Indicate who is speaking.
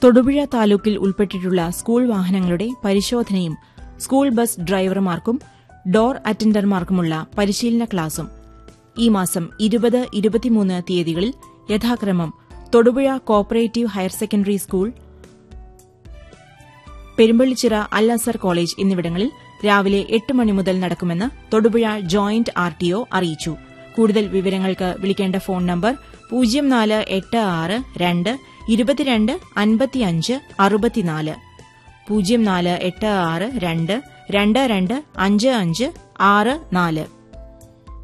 Speaker 1: തൊടുപുഴ താലൂക്കിൽ ഉൾപ്പെട്ടിട്ടുള്ള സ്കൂൾ വാഹനങ്ങളുടെ പരിശോധനയും സ്കൂൾ ബസ് ഡ്രൈവർമാർക്കും ഡോർ അറ്റൻഡർമാർക്കുമുള്ള പരിശീലന ക്ലാസും ഈ മാസം ഇരുപത് ഇരുപത്തിമൂന്ന് തീയതികളിൽ യഥാക്രമം Thodupuzha cooperative higher secondary school Perumpallichira Al Azhar college എന്നിവിടങ്ങളിൽ രാവിലെ എട്ട് മണി മുതൽ നടക്കുമെന്ന് Thodupuzha joint R T O അറിയിച്ചു കൂടുതൽ വിവരങ്ങൾക്ക് വിളിക്കേണ്ട ഫോൺ നമ്പർ പൂജ്യം നാല് എട്ട് ആറ് രണ്ട് ഇരുപത്തിരണ്ട് അൻപത്തിയഞ്ച് അറുപത്തിനാല് പൂജ്യം നാല് എട്ട് ആറ് രണ്ട് രണ്ട് രണ്ട് അഞ്ച് അഞ്ച് ആറ് നാല്